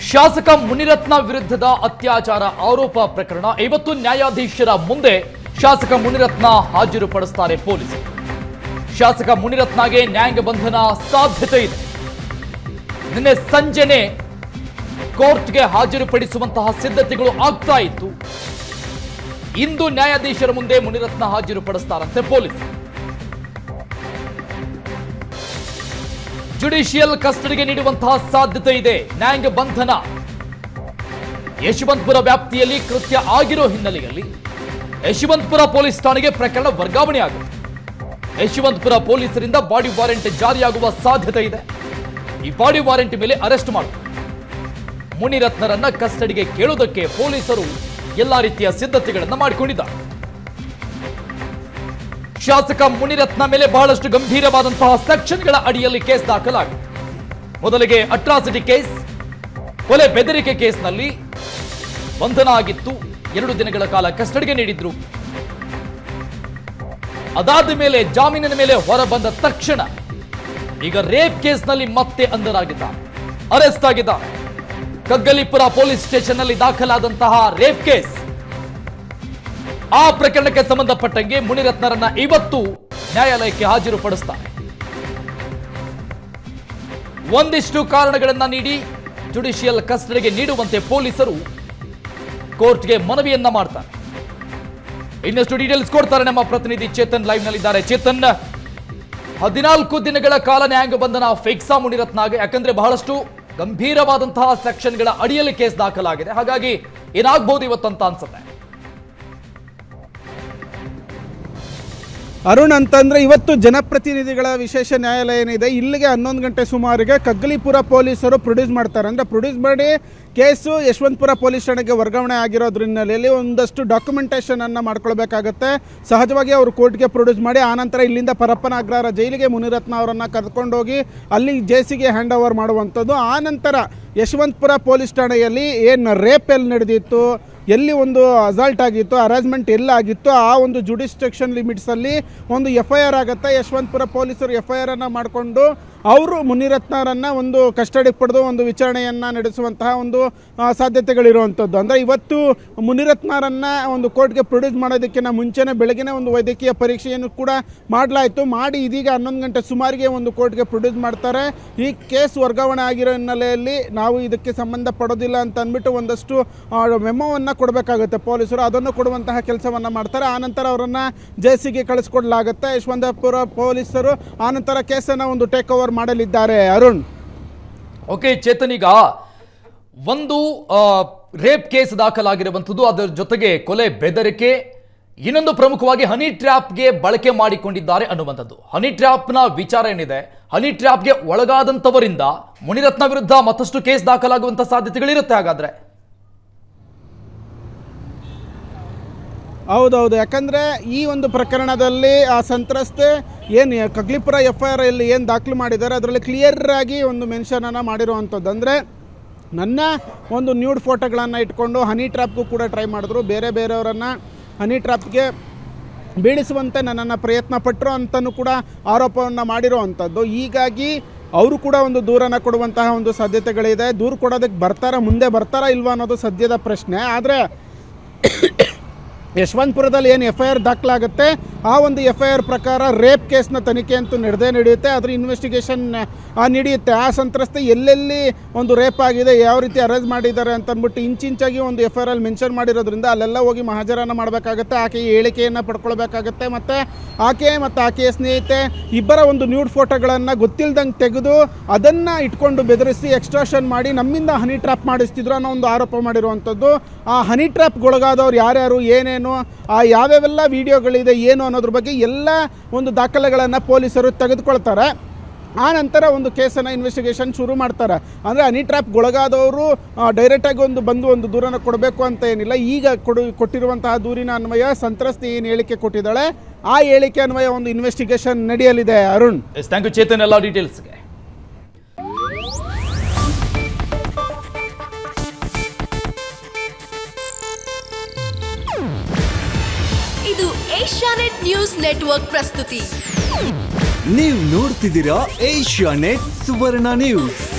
ಶಾಸಕ ಮುನಿರತ್ನ ವಿರುದ್ಧದ ಅತ್ಯಾಚಾರ ಆರೋಪ ಪ್ರಕರಣ ಇವತ್ತು ನ್ಯಾಯಾಧೀಶರ ಮುಂದೆ ಶಾಸಕ ಮುನಿರತ್ನ ಹಾಜರುಪಡಿಸ್ತಾರೆ ಪೊಲೀಸರು ಶಾಸಕ ಮುನಿರತ್ನಗೆ ನ್ಯಾಯಾಂಗ ಬಂಧನ ಸಾಧ್ಯತೆ ಇದೆ ನಿನ್ನೆ ಸಂಜೆನೆ ಕೋರ್ಟ್ಗೆ ಹಾಜರುಪಡಿಸುವಂತಹ ಸಿದ್ಧತೆಗಳು ಆಗ್ತಾ ಇತ್ತು ಇಂದು ನ್ಯಾಯಾಧೀಶರ ಮುಂದೆ ಮುನಿರತ್ನ ಹಾಜರುಪಡಿಸ್ತಾರಂತೆ ಪೊಲೀಸರು ಜುಡಿಷಿಯಲ್ ಕಸ್ಟಡಿಗೆ ನೀಡುವಂತಹ ಸಾಧ್ಯತೆ ಇದೆ ನ್ಯಾಯಾಂಗ ಬಂಧನ ಯಶವಂತಪುರ ವ್ಯಾಪ್ತಿಯಲ್ಲಿ ಕೃತ್ಯ ಆಗಿರೋ ಹಿನ್ನೆಲೆಯಲ್ಲಿ ಯಶವಂತಪುರ ಪೊಲೀಸ್ ಠಾಣೆಗೆ ಪ್ರಕರಣ ವರ್ಗಾವಣೆ ಆಗುತ್ತೆ ಯಶವಂತಪುರ ಪೊಲೀಸರಿಂದ ಬಾಡಿ ವಾರೆಂಟ್ ಜಾರಿಯಾಗುವ ಸಾಧ್ಯತೆ ಇದೆ ಈ ಬಾಡಿ ವಾರೆಂಟ್ ಮೇಲೆ ಅರೆಸ್ಟ್ ಮಾಡ್ತಾರೆ ಮುನಿರತ್ನರನ್ನ ಕಸ್ಟಡಿಗೆ ಕೇಳುವುದಕ್ಕೆ ಪೊಲೀಸರು ಎಲ್ಲಾ ರೀತಿಯ ಸಿದ್ಧತೆಗಳನ್ನು ಮಾಡಿಕೊಂಡಿದ್ದಾರೆ ಶಾಸಕ ಮುನಿರತ್ನ ಮೇಲೆ ಬಹಳಷ್ಟು ಗಂಭೀರವಾದಂತಹ ಸೆಕ್ಷನ್ಗಳ ಅಡಿಯಲ್ಲಿ ಕೇಸ್ ದಾಖಲಾಗಿದೆ ಮೊದಲಿಗೆ ಅಟ್ರಾಸಿಟಿ ಕೇಸ್ ಕೊಲೆ ಬೆದರಿಕೆ ಕೇಸ್ನಲ್ಲಿ ಬಂಧನ ಆಗಿತ್ತು ಎರಡು ದಿನಗಳ ಕಾಲ ಕಸ್ಟಡಿಗೆ ನೀಡಿದ್ರು ಅದಾದ ಮೇಲೆ ಜಾಮೀನಿನ ಮೇಲೆ ಹೊರಬಂದ ತಕ್ಷಣ ಈಗ ರೇಪ್ ಕೇಸ್ನಲ್ಲಿ ಮತ್ತೆ ಅಂಧರಾಗಿದ್ದಾರೆ ಅರೆಸ್ಟ್ ಆಗಿದ್ದಾರೆ ಕಗ್ಗಲಿಪುರ ಪೊಲೀಸ್ ಸ್ಟೇಷನ್ನಲ್ಲಿ ದಾಖಲಾದಂತಹ ರೇಪ್ ಕೇಸ್ ಆ ಪ್ರಕರಣಕ್ಕೆ ಸಂಬಂಧಪಟ್ಟಂಗೆ ಮುನಿರತ್ನರನ್ನ ಇವತ್ತು ನ್ಯಾಯಾಲಯಕ್ಕೆ ಹಾಜರುಪಡಿಸ್ತಾರೆ ಒಂದಿಷ್ಟು ಕಾರಣಗಳನ್ನ ನೀಡಿ ಜುಡಿಷಿಯಲ್ ಕಸ್ಟಡಿಗೆ ನೀಡುವಂತೆ ಪೊಲೀಸರು ಕೋರ್ಟ್ಗೆ ಮನವಿಯನ್ನ ಮಾಡ್ತಾರೆ ಇನ್ನಷ್ಟು ಡೀಟೇಲ್ಸ್ ಕೊಡ್ತಾರೆ ನಮ್ಮ ಪ್ರತಿನಿಧಿ ಚೇತನ್ ಲೈವ್ ನಲ್ಲಿದ್ದಾರೆ ಚೇತನ್ ಹದಿನಾಲ್ಕು ದಿನಗಳ ಕಾಲ ನ್ಯಾಯಾಂಗ ಬಂಧನ ಫಿಕ್ಸಾ ಮುನಿರತ್ನಾಗೆ ಯಾಕಂದ್ರೆ ಬಹಳಷ್ಟು ಗಂಭೀರವಾದಂತಹ ಸೆಕ್ಷನ್ಗಳ ಅಡಿಯಲ್ಲಿ ಕೇಸ್ ದಾಖಲಾಗಿದೆ ಹಾಗಾಗಿ ಏನಾಗ್ಬೋದು ಇವತ್ತಂತ ಅನ್ಸುತ್ತೆ ಅರುಣ್ ಅಂತಂದ್ರೆ ಇವತ್ತು ಜನಪ್ರತಿನಿಧಿಗಳ ವಿಶೇಷ ನ್ಯಾಯಾಲಯ ಏನಿದೆ ಇಲ್ಲಿಗೆ ಹನ್ನೊಂದು ಗಂಟೆ ಸುಮಾರಿಗೆ ಕಗ್ಗಲಿಪುರ ಪೊಲೀಸರು ಪ್ರೊಡ್ಯೂಸ್ ಮಾಡ್ತಾರೆ ಅಂದ್ರೆ ಪ್ರೊಡ್ಯೂಸ್ ಮಾಡಿ ಕೇಸು ಯಶವಂತಪುರ ಪೊಲೀಸ್ ಠಾಣೆಗೆ ವರ್ಗಾವಣೆ ಆಗಿರೋದ್ರ ಹಿನ್ನೆಲೆಯಲ್ಲಿ ಒಂದಷ್ಟು ಡಾಕ್ಯುಮೆಂಟೇಷನ್ ಅನ್ನ ಮಾಡ್ಕೊಳ್ಬೇಕಾಗತ್ತೆ ಸಹಜವಾಗಿ ಅವರು ಕೋರ್ಟ್ಗೆ ಪ್ರೊಡ್ಯೂಸ್ ಮಾಡಿ ಆನಂತರ ಇಲ್ಲಿಂದ ಪರಪ್ಪನ ಅಗ್ರಹಾರ ಜೈಲಿಗೆ ಮುನಿರತ್ನ ಅವರನ್ನ ಕರ್ಕೊಂಡೋಗಿ ಅಲ್ಲಿ ಜೇಸಿಗೆ ಹ್ಯಾಂಡ್ ಓವರ್ ಮಾಡುವಂಥದ್ದು ಆನಂತರ ಯಶವಂತಪುರ ಪೊಲೀಸ್ ಠಾಣೆಯಲ್ಲಿ ಏನು ರೇಪ್ ಎಲ್ಲಿ ನಡೆದಿತ್ತು ಎಲ್ಲಿ ಒಂದು ಅಸಾಲ್ಟ್ ಆಗಿತ್ತು ಹರಾಸ್ಮೆಂಟ್ ಎಲ್ಲ ಆಗಿತ್ತು ಆ ಒಂದು ಜುಡಿಸ್ಟ್ರಕ್ಷನ್ ಲಿಮಿಟ್ಸಲ್ಲಿ ಒಂದು ಎಫ್ ಐ ಆರ್ ಆಗುತ್ತೆ ಯಶವಂತಪುರ ಪೊಲೀಸರು ಎಫ್ ಐ ಆರ್ ಅನ್ನು ಮಾಡಿಕೊಂಡು ಅವರು ಮುನಿರತ್ನರನ್ನ ಒಂದು ಕಸ್ಟಡಿಗೆ ಪಡೆದು ಒಂದು ವಿಚಾರಣೆಯನ್ನು ನಡೆಸುವಂತಹ ಒಂದು ಆ, ಸಾಧ್ಯತೆಗಳಿರುವಂಥದ್ದು ಅಂದರೆ ಇವತ್ತು ಮುನಿರತ್ನರನ್ನ ಒಂದು ಕೋರ್ಟ್ಗೆ ಪ್ರೊಡ್ಯೂಸ್ ಮಾಡೋದಕ್ಕಿಂತ ಮುಂಚೆನೇ ಬೆಳಗಿನ ಒಂದು ವೈದ್ಯಕೀಯ ಪರೀಕ್ಷೆಯನ್ನು ಕೂಡ ಮಾಡಲಾಯಿತು ಮಾಡಿ ಇದೀಗ ಹನ್ನೊಂದು ಗಂಟೆ ಸುಮಾರಿಗೆ ಒಂದು ಕೋರ್ಟ್ಗೆ ಪ್ರೊಡ್ಯೂಸ್ ಮಾಡ್ತಾರೆ ಈ ಕೇಸ್ ವರ್ಗಾವಣೆ ಆಗಿರೋ ಹಿನ್ನೆಲೆಯಲ್ಲಿ ನಾವು ಇದಕ್ಕೆ ಸಂಬಂಧ ಪಡೋದಿಲ್ಲ ಅಂತ ಅಂದ್ಬಿಟ್ಟು ಒಂದಷ್ಟು ಮೆಮೋವನ್ನು ಕೊಡಬೇಕಾಗುತ್ತೆ ಪೊಲೀಸರು ಅದನ್ನು ಕೊಡುವಂತಹ ಕೆಲಸವನ್ನು ಮಾಡ್ತಾರೆ ಆನಂತರ ಅವರನ್ನು ಜೆಸಿಗೆ ಕಳಿಸ್ಕೊಡ್ಲಾಗುತ್ತೆ ಯಶವಂತಪುರ ಪೊಲೀಸರು ಆನಂತರ ಕೇಸನ್ನು ಒಂದು ಟೇಕ್ ಓವರ್ ಮಾಡಲಿದ್ದಾರೆ ಅರುಣ್ ಓಕೆ ಚೇತನ್ ಈಗ ಒಂದು ರೇಪ್ ಕೇಸ್ ದಾಖಲಾಗಿರುವಂಥದ್ದು ಅದರ ಜೊತೆಗೆ ಕೊಲೆ ಬೆದರಿಕೆ ಇನ್ನೊಂದು ಪ್ರಮುಖವಾಗಿ ಹನಿ ಟ್ರ್ಯಾಪ್ಗೆ ಬಳಕೆ ಮಾಡಿಕೊಂಡಿದ್ದಾರೆ ಅನ್ನುವಂಥದ್ದು ಹನಿ ಟ್ರ್ಯಾಪ್ನ ವಿಚಾರ ಏನಿದೆ ಹನಿ ಟ್ರ್ಯಾಪ್ಗೆ ಒಳಗಾದಂಥವರಿಂದ ಮುನಿರತ್ನ ವಿರುದ್ಧ ಮತ್ತಷ್ಟು ಕೇಸ್ ದಾಖಲಾಗುವಂಥ ಸಾಧ್ಯತೆಗಳಿರುತ್ತೆ ಹಾಗಾದ್ರೆ ಹೌದೌದು ಯಾಕಂದರೆ ಈ ಒಂದು ಪ್ರಕರಣದಲ್ಲಿ ಆ ಸಂತ್ರಸ್ತೆ ಏನು ಕಗ್ಲಿಪುರ ಎಫ್ ಐ ಆರ್ ಅಲ್ಲಿ ಏನು ದಾಖಲು ಮಾಡಿದ್ದಾರೆ ಅದರಲ್ಲಿ ಕ್ಲಿಯರ್ ಆಗಿ ಒಂದು ಮೆನ್ಷನನ್ನು ಮಾಡಿರುವಂಥದ್ದು ಅಂದರೆ ನನ್ನ ಒಂದು ನ್ಯೂಡ್ ಫೋಟೋಗಳನ್ನು ಇಟ್ಕೊಂಡು ಹನಿ ಟ್ರ್ಯಾಪ್ಗೂ ಕೂಡ ಟ್ರೈ ಮಾಡಿದ್ರು ಬೇರೆ ಬೇರೆಯವರನ್ನು ಹನಿ ಟ್ರ್ಯಾಪ್ಗೆ ಬೀಳಿಸುವಂತೆ ನನ್ನನ್ನು ಪ್ರಯತ್ನ ಪಟ್ಟರು ಅಂತಲೂ ಕೂಡ ಆರೋಪವನ್ನು ಮಾಡಿರುವಂಥದ್ದು ಹೀಗಾಗಿ ಅವರು ಕೂಡ ಒಂದು ದೂರನ್ನು ಕೊಡುವಂತಹ ಒಂದು ಸಾಧ್ಯತೆಗಳಿದೆ ದೂರು ಕೊಡೋದಕ್ಕೆ ಬರ್ತಾರಾ ಮುಂದೆ ಬರ್ತಾರಾ ಇಲ್ವಾ ಅನ್ನೋದು ಸದ್ಯದ ಪ್ರಶ್ನೆ ಆದರೆ ಯಶವಂತಪುರದಲ್ಲಿ ಏನು ಎಫ್ ಐ ಆರ್ ದಾಖಲಾಗುತ್ತೆ ಆ ಒಂದು ಎಫ್ ಐ ಆರ್ ಪ್ರಕಾರ ರೇಪ್ ಕೇಸ್ನ ತನಿಖೆ ಅಂತೂ ನಡೆದೇ ನಡೆಯುತ್ತೆ ಅದ್ರ ಇನ್ವೆಸ್ಟಿಗೇಷನ್ ನಡೆಯುತ್ತೆ ಆ ಸಂತ್ರಸ್ತೆ ಎಲ್ಲೆಲ್ಲಿ ಒಂದು ರೇಪ್ ಆಗಿದೆ ಯಾವ ರೀತಿ ಅರೆಸ್ಟ್ ಮಾಡಿದ್ದಾರೆ ಅಂತ ಅಂದ್ಬಿಟ್ಟು ಇಂಚಿಂಚಾಗಿ ಒಂದು ಎಫ್ ಐ ಆರ್ ಅಲ್ಲಿ ಮೆನ್ಷನ್ ಮಾಡಿರೋದ್ರಿಂದ ಅಲ್ಲೆಲ್ಲ ಹೋಗಿ ಮಹಾಜರನ್ನು ಮಾಡಬೇಕಾಗುತ್ತೆ ಆಕೆಯ ಹೇಳಿಕೆಯನ್ನು ಪಡ್ಕೊಳ್ಬೇಕಾಗತ್ತೆ ಮತ್ತು ಆಕೆ ಮತ್ತು ಆಕೆಯ ಸ್ನೇಹಿತೆ ಇಬ್ಬರ ಒಂದು ನ್ಯೂಡ್ ಫೋಟೋಗಳನ್ನು ಗೊತ್ತಿಲ್ದಂಗೆ ತೆಗೆದು ಅದನ್ನು ಇಟ್ಕೊಂಡು ಬೆದರಿಸಿ ಎಕ್ಸ್ಟ್ರಾಷನ್ ಮಾಡಿ ನಮ್ಮಿಂದ ಹನಿ ಟ್ರ್ಯಾಪ್ ಮಾಡಿಸ್ತಿದ್ರು ಅನ್ನೋ ಒಂದು ಆರೋಪ ಮಾಡಿರುವಂಥದ್ದು ಆ ಹನಿ ಟ್ರ್ಯಾಪ್ಗೊಳಗಾದವ್ರು ಯಾರ್ಯಾರು ಏನೇನು ಆ ಯಾವ್ಯಾವೆಲ್ಲ ವಿಡಿಯೋಗಳಿದೆ ಏನು ಅನ್ನೋದ್ರ ಬಗ್ಗೆ ಎಲ್ಲ ಒಂದು ದಾಖಲೆಗಳನ್ನು ಪೊಲೀಸರು ತೆಗೆದುಕೊಳ್ತಾರೆ ಆ ನಂತರ ಒಂದು ಕೇಸನ್ನು ಇನ್ವೆಸ್ಟಿಗೇಷನ್ ಶುರು ಮಾಡ್ತಾರೆ ಅಂದರೆ ಹನಿ ಟ್ರ್ಯಾಪ್ಗೊಳಗಾದವರು ಡೈರೆಕ್ಟಾಗಿ ಒಂದು ಬಂದು ಒಂದು ದೂರನ ಕೊಡಬೇಕು ಅಂತ ಏನಿಲ್ಲ ಈಗ ಕೊಡು ಕೊಟ್ಟಿರುವಂತಹ ದೂರಿನ ಅನ್ವಯ ಸಂತ್ರಸ್ತೆ ಏನು ಹೇಳಿಕೆ ಕೊಟ್ಟಿದ್ದಾಳೆ ಆ ಹೇಳಿಕೆ ಅನ್ವಯ ಒಂದು ಇನ್ವೆಸ್ಟಿಗೇಷನ್ ನಡೆಯಲಿದೆ Arun S thank you Chetan ಎಲ್ಲ ಡೀಟೇಲ್ಸ್ಗೆ ಇದು ಏಷ್ಯಾನೆಟ್ ನ್ಯೂಸ್ ನೆಟ್ವರ್ಕ್ ಪ್ರಸ್ತುತಿ ನೀವು ನೋಡ್ತಿದ್ದೀರಾ ಏಷ್ಯಾ ನೆಟ್ ಸುವರ್ಣ ನ್ಯೂಸ್